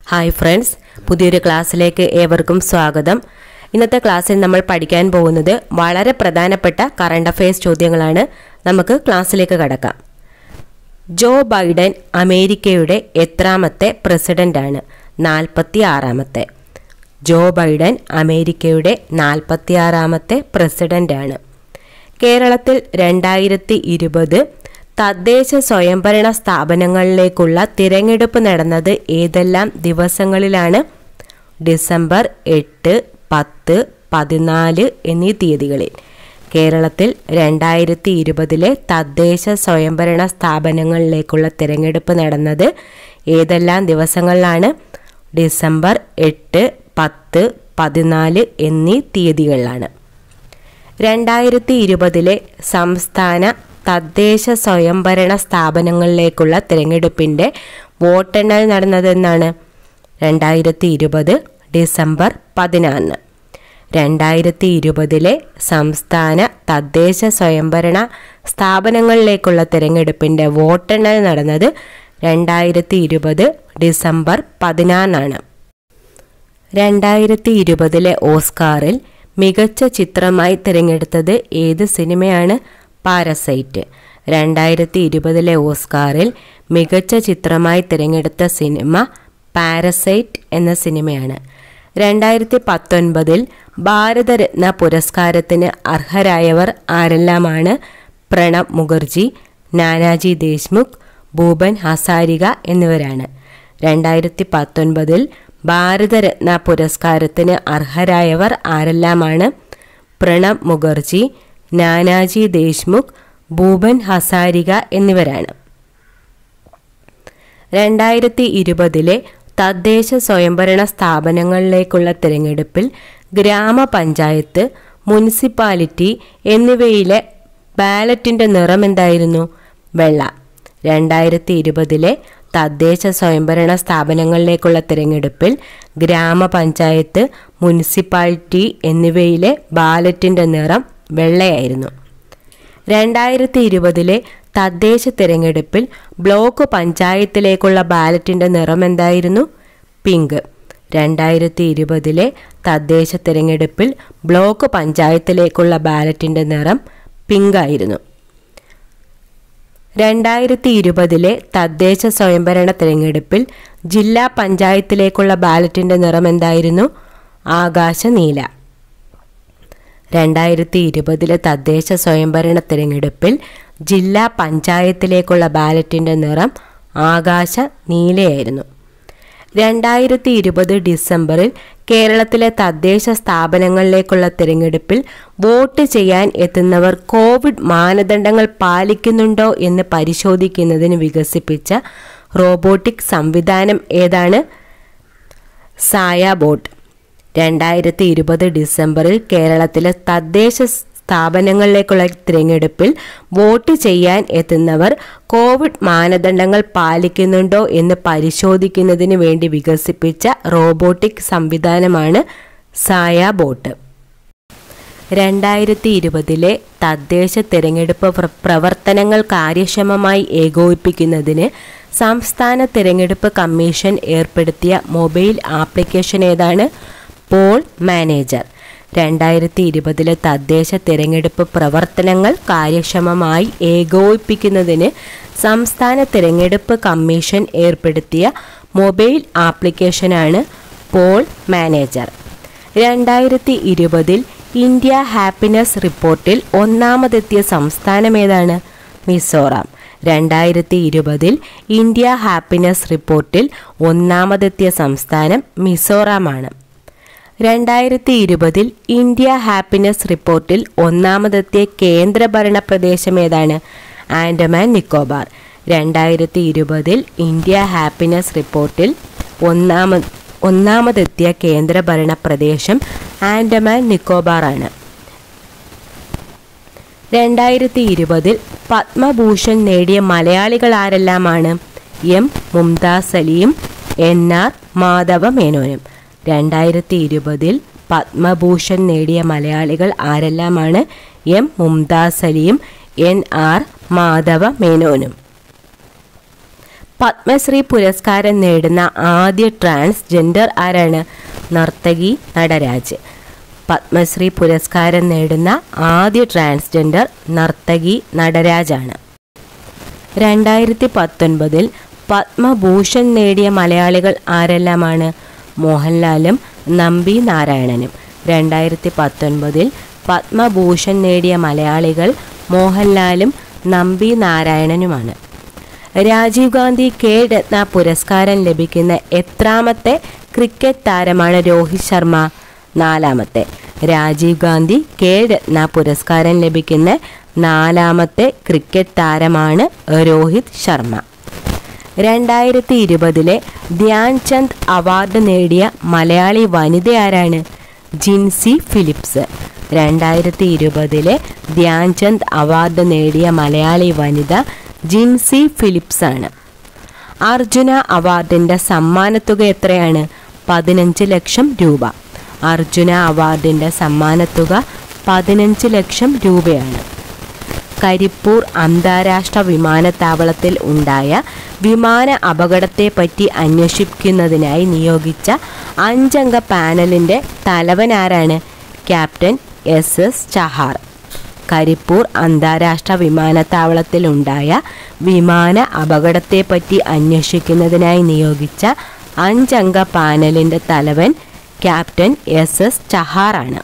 hi friends പുതിയൊരു ക്ലാസ്സിലേക്ക് ഏവർക്കും സ്വാഗതം ഇന്നത്തെ ക്ലാസ്സിൽ നമ്മൾ പഠിക്കാൻ പോകുന്നത് വളരെ പ്രധാനപ്പെട്ട കറണ്ട് അഫയേഴ്സ് ചോദ്യങ്ങളാണ് നമുക്ക് ക്ലാസ്സിലേക്ക് കടക്കാം ജോ ബൈഡൻ അമേരിക്കയുടെ എത്രാമത്തെ പ്രസിഡന്റാണ് നാൽപ്പത്തി ആറാമത്തെ ജോ ബൈഡൻ അമേരിക്കയുടെ നാൽപ്പത്തി ആറാമത്തെ പ്രസിഡന്റാണ് കേരളത്തിൽ രണ്ടായിരത്തി ഇരുപത് തദ്ദേശ സ്വയംഭരണ സ്ഥാപനങ്ങളിലേക്കുള്ള തിരഞ്ഞെടുപ്പ് നടന്നത് ഏതെല്ലാം ദിവസങ്ങളിലാണ് ഡിസംബർ എട്ട് പത്ത് പതിനാല് എന്നീ തീയതികളിൽ കേരളത്തിൽ രണ്ടായിരത്തി ഇരുപതിലെ തദ്ദേശ സ്വയംഭരണ സ്ഥാപനങ്ങളിലേക്കുള്ള തിരഞ്ഞെടുപ്പ് നടന്നത് ഏതെല്ലാം ദിവസങ്ങളിലാണ് ഡിസംബർ എട്ട് പത്ത് പതിനാല് എന്നീ തീയതികളിലാണ് രണ്ടായിരത്തി ഇരുപതിലെ സംസ്ഥാന തദ്ദേശ സ്വയംഭരണ സ്ഥാപനങ്ങളിലേക്കുള്ള തിരഞ്ഞെടുപ്പിൻ്റെ വോട്ടെണ്ണൽ നടന്നതെന്നാണ് രണ്ടായിരത്തി ഇരുപത് ഡിസംബർ പതിനാറിന് രണ്ടായിരത്തി ഇരുപതിലെ സംസ്ഥാന തദ്ദേശ സ്വയംഭരണ സ്ഥാപനങ്ങളിലേക്കുള്ള തിരഞ്ഞെടുപ്പിൻ്റെ വോട്ടെണ്ണൽ നടന്നത് രണ്ടായിരത്തി ഇരുപത് ഡിസംബർ പതിനാറിനാണ് രണ്ടായിരത്തി ഇരുപതിലെ ഓസ്കാറിൽ മികച്ച ചിത്രമായി തിരഞ്ഞെടുത്തത് ഏത് സിനിമയാണ് പാരസൈറ്റ് രണ്ടായിരത്തി ഇരുപതിലെ ഓസ്കാറിൽ മികച്ച ചിത്രമായി തിരഞ്ഞെടുത്ത സിനിമ പാരസൈറ്റ് എന്ന സിനിമയാണ് രണ്ടായിരത്തി പത്തൊൻപതിൽ ഭാരതരത്ന പുരസ്കാരത്തിന് അർഹരായവർ ആരെല്ലാമാണ് പ്രണബ് മുഖർജി നാനാജി ദേശ്മുഖ് ഭൂപൻ ഹസാരിക എന്നിവരാണ് രണ്ടായിരത്തി പത്തൊൻപതിൽ ഭാരതരത്ന പുരസ്കാരത്തിന് അർഹരായവർ ആരെല്ലാമാണ് പ്രണബ് മുഖർജി നാനാജി ദേശ്മുഖ് ഭൂപൻ ഹസാരിക എന്നിവരാണ് രണ്ടായിരത്തി ഇരുപതിലെ തദ്ദേശ സ്വയംഭരണ സ്ഥാപനങ്ങളിലേക്കുള്ള തിരഞ്ഞെടുപ്പിൽ ഗ്രാമപഞ്ചായത്ത് മുനിസിപ്പാലിറ്റി എന്നിവയിലെ ബാലറ്റിൻ്റെ നിറം എന്തായിരുന്നു വെള്ള രണ്ടായിരത്തി ഇരുപതിലെ തദ്ദേശ സ്വയംഭരണ സ്ഥാപനങ്ങളിലേക്കുള്ള തിരഞ്ഞെടുപ്പിൽ ഗ്രാമപഞ്ചായത്ത് മുനിസിപ്പാലിറ്റി എന്നിവയിലെ ബാലറ്റിൻ്റെ നിറം വെള്ളയായിരുന്നു രണ്ടായിരത്തി ഇരുപതിലെ തദ്ദേശ തിരഞ്ഞെടുപ്പിൽ ബ്ലോക്ക് പഞ്ചായത്തിലേക്കുള്ള ബാലറ്റിൻ്റെ നിറം എന്തായിരുന്നു പിങ്ക് രണ്ടായിരത്തി ഇരുപതിലെ തദ്ദേശ തിരഞ്ഞെടുപ്പിൽ ബ്ലോക്ക് പഞ്ചായത്തിലേക്കുള്ള ബാലറ്റിൻ്റെ നിറം പിങ്ക് ആയിരുന്നു രണ്ടായിരത്തി ഇരുപതിലെ തദ്ദേശ സ്വയംഭരണ തിരഞ്ഞെടുപ്പിൽ ജില്ലാ പഞ്ചായത്തിലേക്കുള്ള ബാലറ്റിൻ്റെ നിറം എന്തായിരുന്നു ആകാശ നീല രണ്ടായിരത്തി ഇരുപതിലെ തദ്ദേശ സ്വയംഭരണ തിരഞ്ഞെടുപ്പിൽ ജില്ലാ പഞ്ചായത്തിലേക്കുള്ള ബാലറ്റിൻ്റെ നിറം ആകാശ നീലയായിരുന്നു രണ്ടായിരത്തി ഇരുപത് ഡിസംബറിൽ കേരളത്തിലെ തദ്ദേശ സ്ഥാപനങ്ങളിലേക്കുള്ള തിരഞ്ഞെടുപ്പിൽ വോട്ട് ചെയ്യാൻ എത്തുന്നവർ കോവിഡ് മാനദണ്ഡങ്ങൾ പാലിക്കുന്നുണ്ടോ എന്ന് പരിശോധിക്കുന്നതിന് വികസിപ്പിച്ച റോബോട്ടിക് സംവിധാനം ഏതാണ് സായ ബോട്ട് രണ്ടായിരത്തി ഇരുപത് ഡിസംബറിൽ കേരളത്തിലെ തദ്ദേശ സ്ഥാപനങ്ങളിലേക്കുള്ള തിരഞ്ഞെടുപ്പിൽ വോട്ട് ചെയ്യാൻ എത്തുന്നവർ കോവിഡ് മാനദണ്ഡങ്ങൾ പാലിക്കുന്നുണ്ടോ എന്ന് പരിശോധിക്കുന്നതിന് വേണ്ടി വികസിപ്പിച്ച റോബോട്ടിക് സംവിധാനമാണ് സായ ബോട്ട് രണ്ടായിരത്തി ഇരുപതിലെ തദ്ദേശ തിരഞ്ഞെടുപ്പ് പ്രവർത്തനങ്ങൾ കാര്യക്ഷമമായി ഏകോപിപ്പിക്കുന്നതിന് സംസ്ഥാന തിരഞ്ഞെടുപ്പ് കമ്മീഷൻ ഏർപ്പെടുത്തിയ മൊബൈൽ ആപ്ലിക്കേഷൻ ഏതാണ് പോൾ മാനേജർ രണ്ടായിരത്തി ഇരുപതിലെ തദ്ദേശ തിരഞ്ഞെടുപ്പ് പ്രവർത്തനങ്ങൾ കാര്യക്ഷമമായി ഏകോപിപ്പിക്കുന്നതിന് സംസ്ഥാന തിരഞ്ഞെടുപ്പ് കമ്മീഷൻ ഏർപ്പെടുത്തിയ മൊബൈൽ ആപ്ലിക്കേഷനാണ് പോൾ മാനേജർ രണ്ടായിരത്തി ഇരുപതിൽ ഇന്ത്യ ഹാപ്പിനെസ് റിപ്പോർട്ടിൽ ഒന്നാമതെത്തിയ സംസ്ഥാനം ഏതാണ് മിസോറാം രണ്ടായിരത്തി ഇരുപതിൽ ഇന്ത്യ ഹാപ്പിനെസ് റിപ്പോർട്ടിൽ ഒന്നാമതെത്തിയ സംസ്ഥാനം മിസോറാമാണ് രണ്ടായിരത്തി ഇരുപതിൽ ഇന്ത്യ ഹാപ്പിനെസ് റിപ്പോർട്ടിൽ ഒന്നാമതെത്തിയ കേന്ദ്രഭരണ പ്രദേശം ഏതാണ് ആൻഡമാൻ നിക്കോബാർ രണ്ടായിരത്തി ഇരുപതിൽ ഇന്ത്യ ഹാപ്പിനെസ് റിപ്പോർട്ടിൽ ഒന്നാമ ഒന്നാമതെത്തിയ കേന്ദ്രഭരണ പ്രദേശം ആൻഡമാൻ നിക്കോബാർ ആണ് രണ്ടായിരത്തി ഇരുപതിൽ പത്മഭൂഷൺ നേടിയ മലയാളികൾ ആരെല്ലാമാണ് എം മുംതാസ് അലിയും എൻ ആർ മാധവ മേനോനും രണ്ടായിരത്തി ഇരുപതിൽ പത്മഭൂഷൺ നേടിയ മലയാളികൾ ആരെല്ലാമാണ് എം മുംതാസ് അലിയും എൻ ആർ മാധവ മേനോനും പത്മശ്രീ പുരസ്കാരം നേടുന്ന ആദ്യ ട്രാൻസ്ജെൻഡർ ആരാണ് നർത്തകി നടരാജ് പത്മശ്രീ പുരസ്കാരം നേടുന്ന ആദ്യ ട്രാൻസ്ജെൻഡർ നർത്തകി നടരാജാണ് രണ്ടായിരത്തി പത്തൊൻപതിൽ പത്മഭൂഷൺ നേടിയ മലയാളികൾ ആരെല്ലാമാണ് മോഹൻലാലും നമ്പി നാരായണനും രണ്ടായിരത്തി പത്തൊൻപതിൽ പത്മഭൂഷൺ നേടിയ മലയാളികൾ മോഹൻലാലും നമ്പി നാരായണനുമാണ് രാജീവ് ഗാന്ധി കെ രത്ന പുരസ്കാരം ലഭിക്കുന്ന എത്രാമത്തെ ക്രിക്കറ്റ് താരമാണ് രോഹിത് ശർമ്മ നാലാമത്തെ രാജീവ് ഗാന്ധി കെ രത്ന പുരസ്കാരം ലഭിക്കുന്ന നാലാമത്തെ ക്രിക്കറ്റ് താരമാണ് രോഹിത് ശർമ്മ രണ്ടായിരത്തി ഇരുപതിലെ ധ്യാൻ ചന്ദ് അവാർഡ് നേടിയ മലയാളി വനിത ആരാണ് ജിൻസി ഫിലിപ്സ് രണ്ടായിരത്തി ഇരുപതിലെ ധ്യാൻ ചന്ദ് അവാർഡ് നേടിയ മലയാളി വനിത ജിൻസി ഫിലിപ്സ് ആണ് അർജുന അവാർഡിൻ്റെ സമ്മാനത്തുക എത്രയാണ് പതിനഞ്ച് ലക്ഷം രൂപ അർജുന അവാർഡിൻ്റെ സമ്മാനത്തുക പതിനഞ്ച് ലക്ഷം രൂപയാണ് കരിപ്പൂർ അന്താരാഷ്ട്ര വിമാനത്താവളത്തിൽ ഉണ്ടായ വിമാന അപകടത്തെപ്പറ്റി അന്വേഷിക്കുന്നതിനായി നിയോഗിച്ച അഞ്ചംഗ പാനലിൻ്റെ തലവൻ ആരാണ് captain S S Chahar Karipur അന്താരാഷ്ട്ര വിമാനത്താവളത്തിൽ ഉണ്ടായ വിമാന അപകടത്തെപ്പറ്റി അന്വേഷിക്കുന്നതിനായി നിയോഗിച്ച അഞ്ചംഗ പാനലിൻ്റെ തലവൻ ക്യാപ്റ്റൻ എസ് എസ് ചഹാറാണ്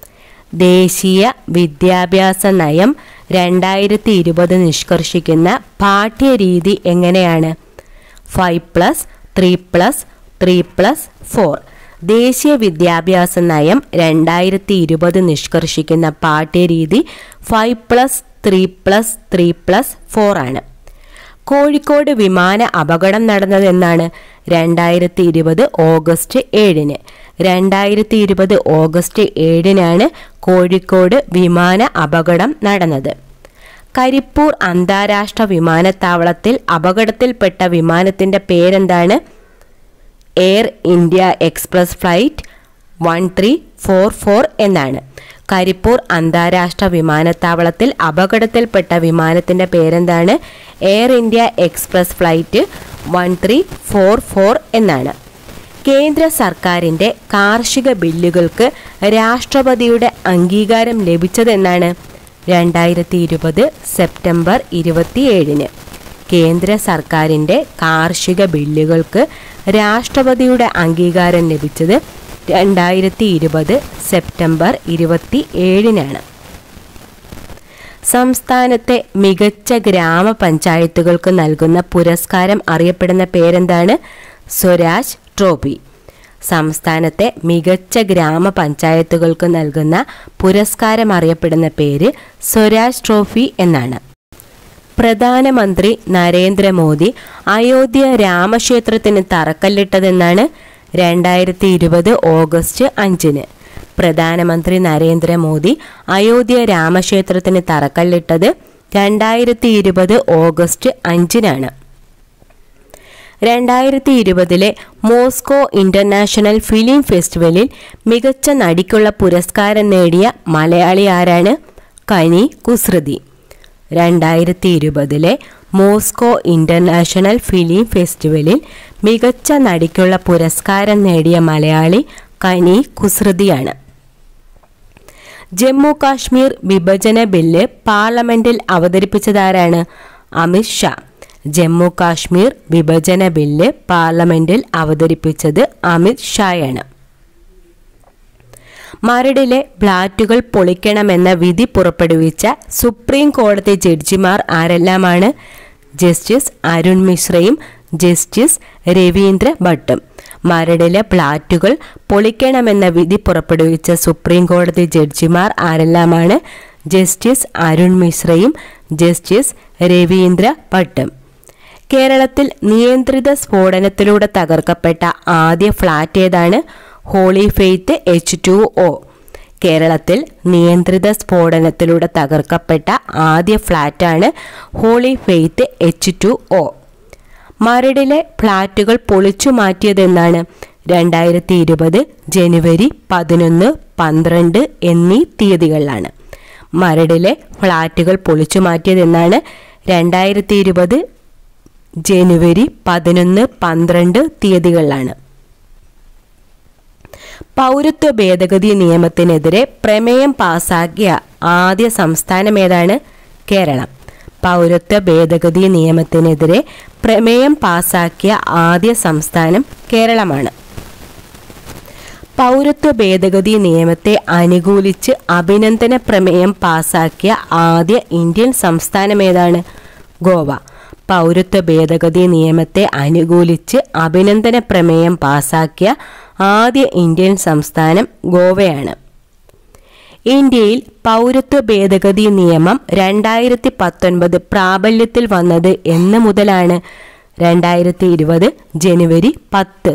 ദേശീയ വിദ്യാഭ്യാസ നയം രണ്ടായിരത്തി ഇരുപത് നിഷ്കർഷിക്കുന്ന പാഠ്യരീതി എങ്ങനെയാണ് five plus three plus three plus four ദേശീയ വിദ്യാഭ്യാസ നയം രണ്ടായിരത്തി ഇരുപത് നിഷ്കർഷിക്കുന്ന പാഠ്യരീതി five plus three plus three plus four ആണ് കോഴിക്കോട് വിമാന അപകടം നടന്നതെന്നാണ് രണ്ടായിരത്തി ഇരുപത് ഓഗസ്റ്റ് ഏഴിന് രണ്ടായിരത്തി ഇരുപത് ഓഗസ്റ്റ് ഏഴിനാണ് കോഴിക്കോട് വിമാന അപകടം നടന്നത് കരിപ്പൂർ അന്താരാഷ്ട്ര വിമാനത്താവളത്തിൽ അപകടത്തിൽപ്പെട്ട വിമാനത്തിൻ്റെ പേരെന്താണ് Air India Express flight one three four four എന്നാണ് കരിപ്പൂർ അന്താരാഷ്ട്ര വിമാനത്താവളത്തിൽ അപകടത്തിൽപ്പെട്ട വിമാനത്തിൻ്റെ പേരെന്താണ് Air India Express flight one three four four എന്നാണ് കേന്ദ്ര സർക്കാരിൻ്റെ കാർഷിക ബില്ലുകൾക്ക് രാഷ്ട്രപതിയുടെ അംഗീകാരം ലഭിച്ചതെന്നാണ് രണ്ടായിരത്തി ഇരുപത് സെപ്റ്റംബർ ഇരുപത്തിയേഴിന് കേന്ദ്ര സർക്കാരിൻ്റെ കാർഷിക ബില്ലുകൾക്ക് രാഷ്ട്രപതിയുടെ അംഗീകാരം ലഭിച്ചത് രണ്ടായിരത്തി ഇരുപത് സെപ്റ്റംബർ ഇരുപത്തി ഏഴിനാണ് സംസ്ഥാനത്തെ മികച്ച ഗ്രാമപഞ്ചായത്തുകൾക്ക് നൽകുന്ന പുരസ്കാരം അറിയപ്പെടുന്ന പേരെന്താണ് സ്വരാജ് ട്രോഫി സംസ്ഥാനത്തെ മികച്ച ഗ്രാമപഞ്ചായത്തുകൾക്ക് നൽകുന്ന പുരസ്കാരം അറിയപ്പെടുന്ന പേര് സ്വരാജ് ട്രോഫി എന്നാണ് പ്രധാനമന്ത്രി നരേന്ദ്രമോദി അയോധ്യ രാമക്ഷേത്രത്തിന് തറക്കല്ലിട്ടതെന്നാണ് രണ്ടായിരത്തി ഇരുപത് ഓഗസ്റ്റ് അഞ്ചിന് പ്രധാനമന്ത്രി നരേന്ദ്രമോദി അയോധ്യ രാമക്ഷേത്രത്തിന് തറക്കല്ലിട്ടത് രണ്ടായിരത്തി ഇരുപത് ഓഗസ്റ്റ് അഞ്ചിനാണ് രണ്ടായിരത്തി ഇരുപതിലെ മോസ്കോ ഇന്റർനാഷണൽ ഫിലിം ഫെസ്റ്റിവലിൽ മികച്ച നടിക്കുള്ള പുരസ്കാരം നേടിയ മലയാളി ആരാണ് കനി കുസൃതി രണ്ടായിരത്തി ഇരുപതിലെ മോസ്കോ ഇന്റർനാഷണൽ ഫിലിം ഫെസ്റ്റിവലിൽ മികച്ച നടിക്കുള്ള പുരസ്കാരം നേടിയ മലയാളി കനി കുസൃതിയാണ് ജമ്മു കാശ്മീർ വിഭജന ബില്ല് പാർലമെന്റിൽ അവതരിപ്പിച്ചതാരാണ് അമിത് ഷാ ജമ്മു കാശ്മീർ വിഭജന ബില്ല് പാർലമെന്റിൽ അവതരിപ്പിച്ചത് അമിത് ഷായാണ് മരടിലെ ഫ്ളാറ്റുകൾ പൊളിക്കണമെന്ന വിധി പുറപ്പെടുവിച്ച സുപ്രീം കോടതി ജഡ്ജിമാർ ആരെല്ലാമാണ് ജസ്റ്റിസ് അരുൺ മിശ്രയും ജസ്റ്റിസ് രവീന്ദ്ര ഭട്ടും മരടിലെ ഫ്ളാറ്റുകൾ പൊളിക്കണമെന്ന വിധി പുറപ്പെടുവിച്ച സുപ്രീം കോടതി ജഡ്ജിമാർ ആരെല്ലാമാണ് ജസ്റ്റിസ് അരുൺ മിശ്രയും ജസ്റ്റിസ് രവീന്ദ്ര ഭട്ടും കേരളത്തിൽ നിയന്ത്രിത സ്ഫോടനത്തിലൂടെ തകർക്കപ്പെട്ട ആദ്യ ഫ്ളാറ്റ് ഏതാണ് Holy Faith H two O കേരളത്തിൽ നിയന്ത്രിത സ്ഫോടനത്തിലൂടെ തകർക്കപ്പെട്ട ആദ്യ ഫ്ളാറ്റാണ് Holy Faith H two O മരടിലെ ഫ്ളാറ്റുകൾ പൊളിച്ചു മാറ്റിയതെന്നാണ് രണ്ടായിരത്തി ഇരുപത് ജനുവരി പതിനൊന്ന് പന്ത്രണ്ട് എന്നീ തീയതികളിലാണ് മരടിലെ ഫ്ളാറ്റുകൾ പൊളിച്ചു മാറ്റിയതെന്നാണ് രണ്ടായിരത്തി ഇരുപത് ജനുവരി പതിനൊന്ന് പന്ത്രണ്ട് തീയതികളിലാണ് പൗരത്വ ഭേദഗതി നിയമത്തിനെതിരെ പ്രമേയം പാസാക്കിയ ആദ്യ സംസ്ഥാനം ഏതാണ് കേരളം പൗരത്വ ഭേദഗതി നിയമത്തിനെതിരെ പ്രമേയം പാസാക്കിയ ആദ്യ സംസ്ഥാനം കേരളമാണ് പൗരത്വ ഭേദഗതി നിയമത്തെ അനുകൂലിച്ച് അഭിനന്ദന പ്രമേയം പാസാക്കിയ ആദ്യ ഇന്ത്യൻ സംസ്ഥാനം ഏതാണ് ഗോവ പൗരത്വ ഭേദഗതി നിയമത്തെ അനുകൂലിച്ച് അഭിനന്ദന പ്രമേയം പാസാക്കിയ ആദ്യ ഇന്ത്യൻ സംസ്ഥാനം ഗോവയാണ് ഇന്ത്യയിൽ പൗരത്വ ഭേദഗതി നിയമം രണ്ടായിരത്തി പത്തൊൻപത് പ്രാബല്യത്തിൽ വന്നത് എന്ന് മുതലാണ് രണ്ടായിരത്തി ഇരുപത് ജനുവരി പത്ത്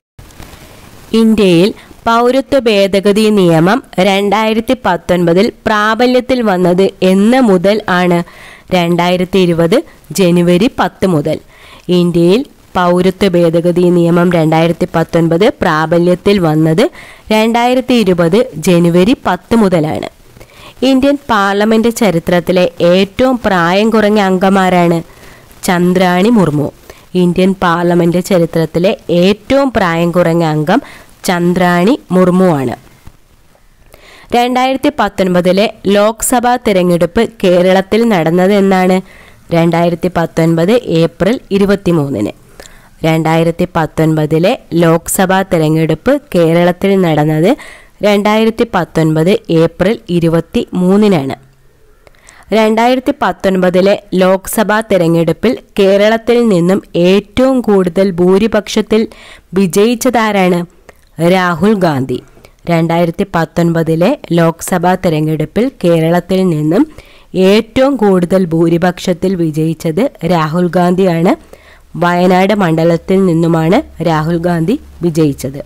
ഇന്ത്യയിൽ പൗരത്വ ഭേദഗതി നിയമം രണ്ടായിരത്തി പത്തൊൻപതിൽ പ്രാബല്യത്തിൽ വന്നത് എന്ന് മുതൽ ആണ് രണ്ടായിരത്തി ഇരുപത് ജനുവരി പത്ത് മുതൽ ഇന്ത്യയിൽ പൗരത്വ ഭേദഗതി നിയമം രണ്ടായിരത്തി പത്തൊൻപത് പ്രാബല്യത്തിൽ വന്നത് രണ്ടായിരത്തി ഇരുപത് ജനുവരി പത്ത് മുതലാണ് ഇന്ത്യൻ പാർലമെന്റ് ചരിത്രത്തിലെ ഏറ്റവും പ്രായം കുറഞ്ഞ അംഗമാരാണ് ചന്ദ്രാണി മുർമു ഇന്ത്യൻ പാർലമെന്റ് ചരിത്രത്തിലെ ഏറ്റവും പ്രായം കുറഞ്ഞ അംഗം ചന്ദ്രാണി മുർമു ആണ് രണ്ടായിരത്തി പത്തൊൻപതിലെ ലോക്സഭാ തിരഞ്ഞെടുപ്പ് കേരളത്തിൽ നടന്നത് എന്നാണ് രണ്ടായിരത്തി പത്തൊൻപത് ഏപ്രിൽ ഇരുപത്തിമൂന്നിന് രണ്ടായിരത്തി പത്തൊൻപതിലെ ലോക്സഭാ തിരഞ്ഞെടുപ്പ് കേരളത്തിൽ നടന്നത് രണ്ടായിരത്തി പത്തൊൻപത് ഏപ്രിൽ ഇരുപത്തി മൂന്നിനാണ് രണ്ടായിരത്തി പത്തൊൻപതിലെ ലോക്സഭാ തെരഞ്ഞെടുപ്പിൽ കേരളത്തിൽ നിന്നും ഏറ്റവും കൂടുതൽ ഭൂരിപക്ഷത്തിൽ വിജയിച്ചതാരാണ് രാഹുൽ ഗാന്ധി രണ്ടായിരത്തി പത്തൊൻപതിലെ ലോക്സഭാ തെരഞ്ഞെടുപ്പിൽ കേരളത്തിൽ നിന്നും ഏറ്റവും കൂടുതൽ ഭൂരിപക്ഷത്തിൽ വിജയിച്ചത് രാഹുൽ ഗാന്ധിയാണ് വയനാട് മണ്ഡലത്തിൽ നിന്നുമാണ് രാഹുൽ ഗാന്ധി വിജയിച്ചത്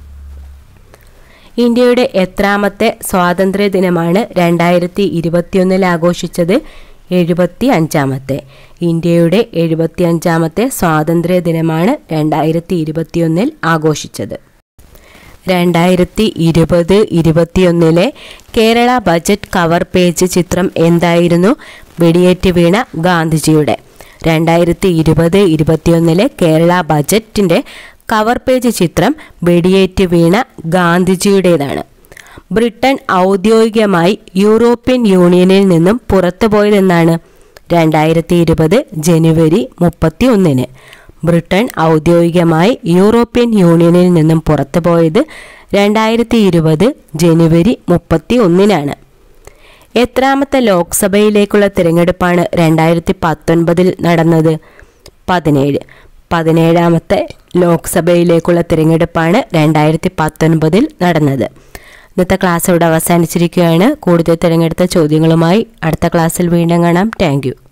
ഇന്ത്യയുടെ എത്രാമത്തെ സ്വാതന്ത്ര്യ ദിനമാണ് രണ്ടായിരത്തി ഇരുപത്തിയൊന്നിൽ ആഘോഷിച്ചത് എഴുപത്തി അഞ്ചാമത്തെ ഇന്ത്യയുടെ എഴുപത്തി അഞ്ചാമത്തെ സ്വാതന്ത്ര്യ ദിനമാണ് രണ്ടായിരത്തി ഇരുപത്തിയൊന്നിൽ ആഘോഷിച്ചത് രണ്ടായിരത്തി ഇരുപത് ഇരുപത്തിയൊന്നിലെ കേരള ബജറ്റ് കവർ പേജ് ചിത്രം എന്തായിരുന്നു വെടിയേറ്റ് വീണ ഗാന്ധിജിയുടെ രണ്ടായിരത്തി ഇരുപത് ഇരുപത്തിയൊന്നിലെ കേരള ബജറ്റിൻ്റെ കവർ പേജ് ചിത്രം വെടിയേറ്റ് വീണ ഗാന്ധിജിയുടേതാണ് ബ്രിട്ടൻ ഔദ്യോഗികമായി യൂറോപ്യൻ യൂണിയനിൽ നിന്നും പുറത്തുപോയതെന്നാണ് രണ്ടായിരത്തി ഇരുപത് ജനുവരി മുപ്പത്തി ഒന്നിന് ബ്രിട്ടൻ ഔദ്യോഗികമായി യൂറോപ്യൻ യൂണിയനിൽ നിന്നും പുറത്തുപോയത് രണ്ടായിരത്തി ഇരുപത് ജനുവരി മുപ്പത്തി ഒന്നിനാണ് എത്രാമത്തെ ലോക്സഭയിലേക്കുള്ള തിരഞ്ഞെടുപ്പാണ് രണ്ടായിരത്തി പത്തൊൻപതിൽ നടന്നത് പതിനേഴ് പതിനേഴാമത്തെ ലോക്സഭയിലേക്കുള്ള തിരഞ്ഞെടുപ്പാണ് രണ്ടായിരത്തി പത്തൊൻപതിൽ നടന്നത് ഇന്നത്തെ ക്ലാസ് ഇവിടെ അവസാനിച്ചിരിക്കുകയാണ് കൂടുതൽ തിരഞ്ഞെടുത്ത ചോദ്യങ്ങളുമായി അടുത്ത ക്ലാസ്സിൽ വീണ്ടും കാണാം താങ്ക്